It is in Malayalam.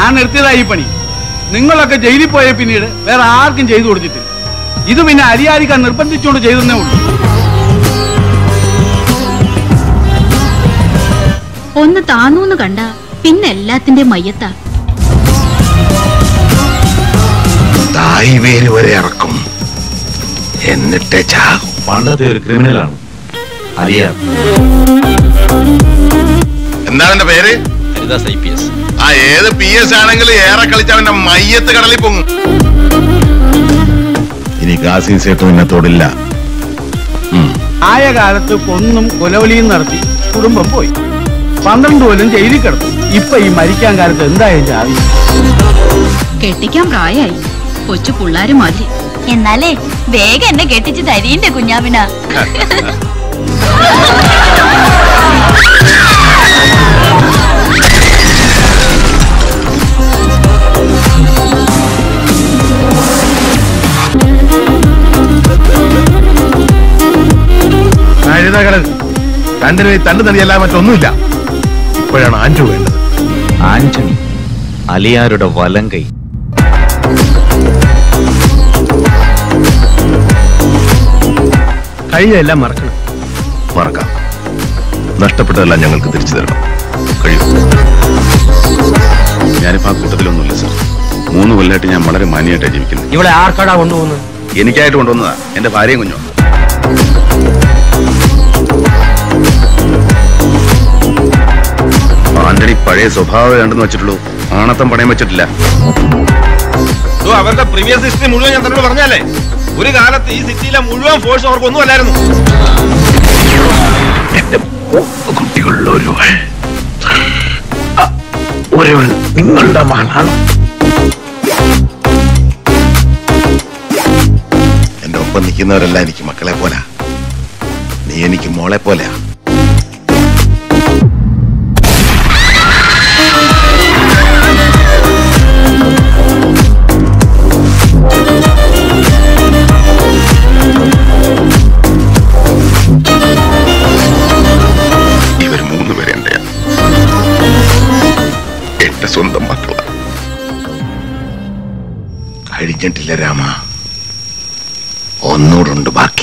ഞാൻ നിർത്തിയതായി ഈ പണി നിങ്ങളൊക്കെ ജയിലിൽ പോയ പിന്നീട് വേറെ ആർക്കും ചെയ്തു കൊടുത്തിട്ടില്ല ഇത് പിന്നെ അരിയാരിക്കാൻ നിർബന്ധിച്ചുകൊണ്ട് ചെയ്തെന്നേ ഉള്ളൂ ഒന്ന് താന്നൂന്ന് കണ്ട പിന്നെ എല്ലാത്തിന്റെ മയ്യത്താ തായ് വേര് വരെ ഇറക്കും എന്നിട്ട് ചാകും പണ്ടത്തെ ഒരു ക്രിമിനലാണ് അറിയാം എന്താണ് എന്റെ പേര് ഹരിദാസ് ഐ പി എസ് ആ ഏത് പി എസ് ആണെങ്കിലും ഏറെ കളിച്ചവന്റെ മയ്യത്ത് കടലിൽ പൊങ്ങും ഇനി കാസി സേട്ടു എന്നെ തൊടില്ല ആയ കാലത്ത് കൊന്നും കൊലവലിയും നടത്തി കുടുംബം പോയി പന്ത്രണ്ട് കൊല്ലം ജയിലിൽ കിടന്നു ഇപ്പൊ ഈ മരിക്കാൻ കാലത്ത് എന്തായാലും ആവശ്യം കെട്ടിക്കാൻ പ്രായായി കൊച്ചു പിള്ളാര് മാതിരി എന്നാലേ വേഗം എന്നെ കെട്ടിച്ച് തരീന്റെ കുഞ്ഞാവിന രണ്ടിനും ഈ തണ്ടു തടിയല്ലാതെ മറ്റൊന്നുമില്ല ഇപ്പോഴാണ് ആൻറ്റു വേണ്ടത് ആന്റണി അലിയാരുടെ വലം കൈ കഴിഞ്ഞെല്ലാം മറക്കണം മറക്കാം നഷ്ടപ്പെട്ടതെല്ലാം ഞങ്ങൾക്ക് തിരിച്ചു തരണം കഴിയും ഞാനിപ്പോ ആ കൂട്ടത്തിലൊന്നുമില്ല സാർ മൂന്ന് കൊല്ലമായിട്ട് ഞാൻ വളരെ മാന്യമായിട്ടാണ് ജീവിക്കുന്നത് ഇവിടെ ആർക്കാടാ കൊണ്ടുപോകുന്നത് എനിക്കായിട്ട് കൊണ്ടുവന്നതാ എന്റെ ഭാര്യയും കുഞ്ഞോ ആന്റണി പഴയ സ്വഭാവം കണ്ടെന്ന് വെച്ചിട്ടുള്ളൂ ആണത്തം പണയം വെച്ചിട്ടില്ല അവരുടെ പ്രീവിയസ് ഹിസ്റ്ററി മുഴുവൻ ഞാൻ തന്നോട് പറഞ്ഞല്ലേ ഒരു കാലത്ത് ഈ സിറ്റിയിലെ മുഴുവൻ ഫോഴ്സ് അവർക്കൊന്നും അല്ലായിരുന്നു എന്റെ മൂന്ന് കുട്ടികളിൽ ഒരുവൾ ഒരുവൾ നിങ്ങളുടെ മകളാണ് എന്റെ ഒപ്പം നിൽക്കുന്നവരെല്ലാം എനിക്ക് മക്കളെ പോലാ നീ എനിക്ക് മോളെ പോലെയാ ഇവർ മൂന്ന് പേരെ എന്റെയാ എന്റെ സ്വന്തം മക്കളാ കഴിഞ്ഞിട്ടില്ല രാമ ഒന്നൂടുണ്ട് ബാക്കി